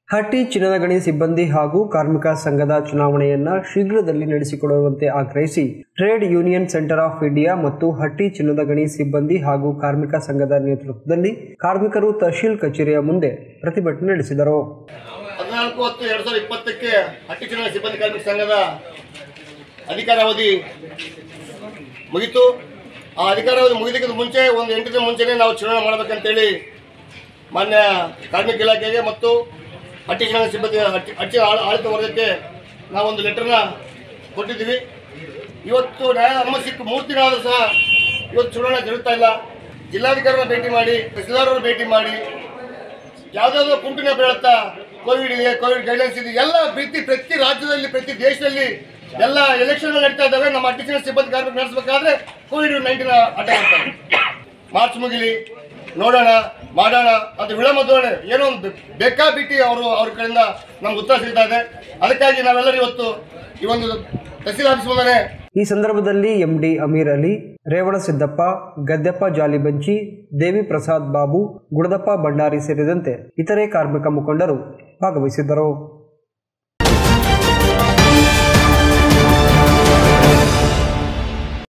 ಹಟ್ಟಿ ಚಿನ್ನದ ಗಣಿ ಸಿಬ್ಬಂದಿ ಹಾಗೂ ಕಾರ್ಮಿಕ ಸಂಘದ ಚುನಾವಣೆಯನ್ನ ಶೀಘ್ರದಲ್ಲಿ ನಡೆಸಿಕೊಡುವಂತೆ ಆಗ್ರಹಿಸಿ trade union centre of India ಮತ್ತು ಹಟ್ಟಿ ಚಿನ್ನದ ಗಣಿ ಸಿಬ್ಬಂದಿ ಹಾಗೂ ಕಾರ್ಮಿಕ ಸಂಘದ ನೇತೃತ್ವದಲ್ಲಿ ಕಾರ್ಮಿಕರು ತಹಶೀಲ್ ಕಚೇರಿಯ ಮುಂದೆ ಪ್ರತಿಭಟನೆ ನಡೆಸಿದರು ಹದಿನಾಲ್ಕು ಹತ್ತು ಎರಡು ಸಾವಿರದ ಇಪ್ಪತ್ತಕ್ಕೆ ಹಟ್ಟಿ ಚುನಾವಣೆ ಸಿಬ್ಬಂದಿ ಕಾರ್ಮಿಕ ಸಂಘದ ಅಧಿಕಾರಾವಧಿ ಮುಗಿತು ಆ ಅಧಿಕಾರಾವಧಿ ಮುಗಿದಕ್ಕಿಂತ ಮುಂಚೆ ಒಂದು ಎಂಟು ದಿನ ಮುಂಚೆನೇ ನಾವು ಚುನಾವಣೆ ಮಾಡಬೇಕಂತೇಳಿ ಮಾನ್ಯ ಕಾರ್ಮಿಕ ಇಲಾಖೆಗೆ ಮತ್ತು ಹಟ್ಟಿ ಚುನಾವಣೆ ಸಿಬ್ಬಂದಿ ಹಟ್ಟಿ ಹಟ್ಟಿ ಆಳ- ಆಡಳಿತ ವರ್ಗಕ್ಕೆ ನಾವೊಂದು ಲೆಟರ್ನ ಕೊಟ್ಟಿದ್ದೀವಿ ಇವತ್ತು ನ್ಯಾಯ ಅನುಮತಿ ಸಿಕ್ಕು ಮೂರು ತಿಂಗಳಾದರೂ ಸಹ ಇವತ್ತು ಚುನಾವಣೆ ಜರುಗ್ತಾ ಇಲ್ಲ ಜಿಲ್ಲಾಧಿಕಾರಿನ ಭೇಟಿ ಮಾಡಿ ತಹಸೀಲ್ದಾರರ ಭೇಟಿ ಮಾಡಿ ಯಾವುದಾದ್ರೂ ಕುಂಟಿನ ಬೀಳುತ್ತಾ ಕೋವಿಡ್ ಇದೆ ಕೋವಿಡ್ ಗೈಡ್ಲೈನ್ಸ್ ಇದೆ ಎಲ್ಲ ಪ್ರತಿ ಪ್ರತಿ ರಾಜ್ಯದಲ್ಲಿ ಪ್ರತಿ ದೇಶದಲ್ಲಿ ಎಲ್ಲ ಎಲೆಕ್ಷನ್ ನಡೀತಾ ಇದ್ದಾವೆ ನಮ್ಮ ಅಡ್ಡಿಷನಲ್ ಸಿಬ್ಬಂದಿ ಕಾರ್ಮಿಕ ನಡೆಸಬೇಕಾದ್ರೆ ಕೋವಿಡ್ ನೈನ್ಟೀನ್ ಅಡ್ಡ ಮಾಡ್ತಾರೆ ಮಾರ್ಚ್ ಮುಗಿಲಿ ನೋಡೋಣ ಮಾಡೋಣ ಅದು ವಿಳಂಬ ಧೋರಣೆ ಏನೋ ಒಂದು ಬೇಕಾಬಿಟ್ಟಿ ಅವರು ಅವ್ರ ಕಡೆಯಿಂದ ನಮ್ಗೆ ಉತ್ತರ ಸಿಗ್ತಾ ಇದೆ ಅದಕ್ಕಾಗಿ ನಾವೆಲ್ಲರೂ ಇವತ್ತು ಈ ಒಂದು ತಹಸೀಲ್ ಆಫೀಸ್ ಮುಂದೆ ಈ ಸಂದರ್ಭದಲ್ಲಿ ಎಂಡಿ ಅಮೀರ್ ಅಲಿ ರೇವಣ ಸಿದ್ದಪ್ಪ ಗದ್ದೆಪ್ಪ ಜಾಲಿಬಂಚಿ ದೇವಿ ಪ್ರಸಾದ್ ಬಾಬು ಗುಡದಪ್ಪ ಭಂಡಾರಿ ಸೇರಿದಂತೆ ಇತರೆ ಕಾರ್ಮಿಕ ಮುಖಂಡರು ಭಾಗವಹಿಸಿದ್ದರು